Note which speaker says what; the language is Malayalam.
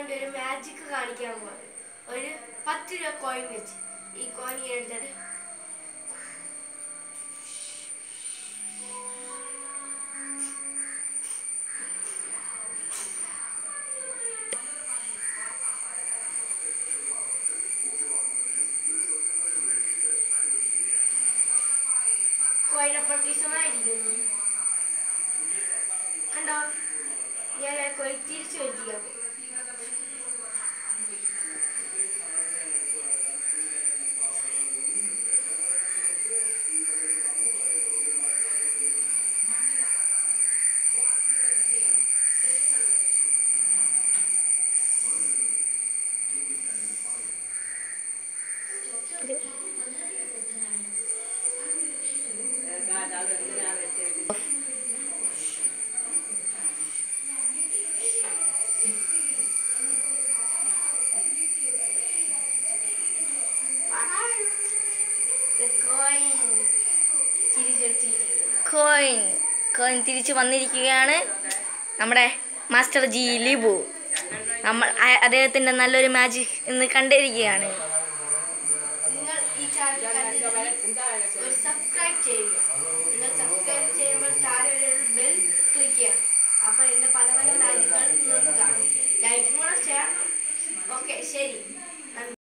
Speaker 1: വേണ്ടി ഒരു മാജിക് കാണിക്കാൻ പോകുന്നത് ഒരു പത്ത് രൂപ കോയിൻ വെച്ച് ഈ കോയിൻ ഇങ്ങനെ എടുത്തിട്ട് കോയിൻ അപ്രത്യക്ഷമായിരിക്കുന്നു കണ്ടോ ഞാൻ ആ കോയിൻ തിരിച്ചു വരുത്തിക്കാം The coin തിരിച്ചെടുത്തിരിക്കുന്നു
Speaker 2: കോയിൻ കോയിൻ തിരിച്ചു വന്നിരിക്കുകയാണ് നമ്മുടെ മാസ്റ്റർ ജി ലിബു നമ്മൾ അ- അദ്ദേഹത്തിൻ്റെ നല്ലൊരു മാജിക് ഇന്ന് കണ്ടിരിക്കുകയാണ്
Speaker 1: നിങ്ങൾ ഈ ചാനൽ കണ്ടിട്ടുണ്ടെങ്കിൽ ഒരു സബ്സ്ക്രൈബ് ചെയ്യുക നിങ്ങൾ സബ്സ്ക്രൈബ് ചെയ്യുമ്പോൾ താഴെ ഒരു ബെൽ ക്ലിക്ക് ചെയ്യണം അപ്പോൾ എൻ്റെ പല പല മാജിക്കുകൾ നിങ്ങൾക്ക് കാണും ലൈക്കും കൂടെ ചെയ്യണം ഓക്കെ ശരി